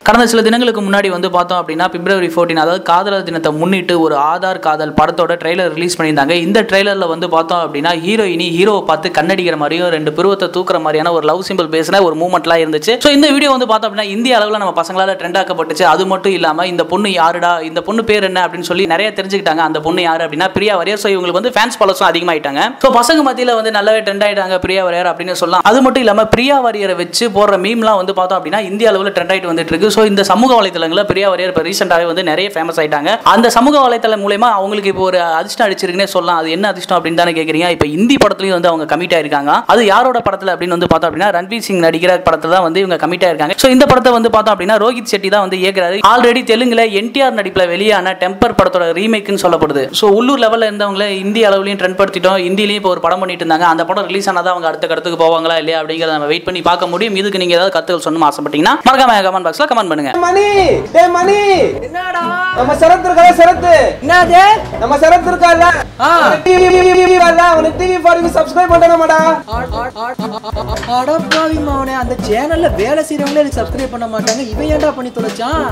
கடந்த சில தினங்களுக்கு முன்னாடி வந்து பார்த்தோம் அப்படின்னா பிப்ரவரி 14 அதாவது காதலர் தினத்தை முன்னிட்டு ஒரு ஆதார் காதல் படத்தோட ட்ரெய்லர் ரிலீஸ் பண்ணியிருந்தாங்க இந்த ட்ரெய்லரில் வந்து பார்த்தோம் அப்படின்னா ஹீரோயினி ஹீரோவை பார்த்து கண்ணடிக்கிற மாதிரியும் ரெண்டு பருவத்தை தூக்குற மாதிரியான ஒரு லவ் சிம்பிள் பேசின ஒரு மூமெண்ட்லாம் இருந்துச்சு ஸோ இந்த வீடியோ வந்து பார்த்தோம் அப்படின்னா இந்திய அளவில் நம்ம பசங்களால ட்ரெண்ட் ஆக்கப்பட்டுச்சு அது மட்டும் இல்லாமல் இந்த பொண்ணு யாருடா இந்த பொண்ணு பேர் என்ன அப்படின்னு சொல்லி நிறைய தெரிஞ்சுக்கிட்டாங்க அந்த பொண்ணு யாரு அப்படின்னா பிரியா வரையர் ஸோ இவங்களுக்கு வந்து ஃபேன்ஸ் ஃபாலோஸும் அதிகமாயிட்டாங்க ஸோ பசங்க மத்தியில் வந்து நல்லாவே ட்ரெண்ட் ஆயிட்டாங்க பிரியா வரையர் அப்படின்னு சொல்லலாம் அது மட்டும் இல்லாமல் பிரியா வாரியரை வச்சு போடுற மீம்லாம் வந்து பார்த்தோம் அப்படின்னா இந்திய அளவில் ட்ரெண்ட் ஆயிட்டு வந்துட்டு இருக்கு ஸோ இந்த சமூக வலைத்தளங்களில் பிரியா வாரியர் இப்போ ரீசெண்டாகவே வந்து நிறைய ஃபேமஸ் ஆயிட்டாங்க அந்த சமூக வலைத்தளம் மூலயமா அவங்களுக்கு இப்போ ஒரு அதிர்ஷ்டம் அடிச்சிருக்குன்னே சொல்லலாம் அது என்ன அதிர்ஷ்டம் அப்படின்னு தானே கேட்குறீங்க இப்போ இந்தி படத்துலையும் வந்து அவங்க கமிட் ஆயிருக்காங்க அது யாரோட படத்தில் அப்படின்னு வந்து பார்த்தோம் அப்படின்னா ரன்வீர் சிங் நடிக்கிற படத்தில் தான் வந்து இவங்க கமிட் ஆயிருக்காங்க ஸோ இந்த படத்தை வந்து பார்த்தோம் அப்படின்னா ரோஹித் செட்டி தான் வந்து இயக்குறாரு ஆல்ரெடி தெலுங்குல என்டிஆர் நடிப்பில் வெளியான டெம்பர் படத்தோட ரீமேக்னு சொல்லப்படுது ஸோ உள்ளூர் லெவலில் இருந்தவங்கள இந்திய அளவுலையும் ட்ரெண்ட் படுத்திட்டோம் இந்தியிலையும் இப்போ ஒரு படம் பண்ணிட்டு இருந்தாங்க அந்த படம் ரிலீஸ் ஆனதா அவங்க அடுத்த கடத்துக்கு போவாங்களா இல்லையா அப்படிங்கிறத நம்ம வெயிட் பண்ணி பார்க்க முடியும் இதுக்கு நீங்க ஏதாவது கருத்துக்கள் சொல்லணும் ஆசைப்பட்டீங்கன்னா மறக்காம கமெண்ட் பாக்ஸ்ல கமெண்ட் பண்ணுங்க மணி டேய் மணி என்னடா நம்ம சரத் இருக்கல சரத் என்னது நம்ம சரத் இருக்கால ஆ. டிவி வரல அவனுக்கு டிவி ஃபார் சப்ஸ்கிரைப் பண்ணணுமாடா அடப்பாவி மவனே அந்த சேனல்ல வேலை செய்யறவங்களே எனக்கு சப்ஸ்கிரைப் பண்ண மாட்டாங்க இவன் ஏன்டா பண்ணி தொலைச்சான்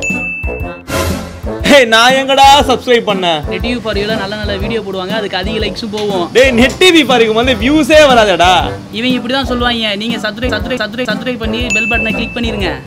டேய் நான் எங்கடா சப்ஸ்கிரைப் பண்ணேன் டிவி ஃபாரியில் நல்ல நல்ல வீடியோ போடுவாங்க அதுக்கு அதிக லைக்ஸும் போகும் டேய் நெட் டிவி பாருங்க வந்து வியூஸே வராதடா இவங்க இப்படி தான் சொல்லுவாங்க நீங்க சப்ஸ்கிரைப் சப்ஸ்கிரைப் சப்ஸ்கிரைப் சப்ஸ்கிரைப் பண்ணி பெல் பட்டனை கிளிக் பண்ணிருங்க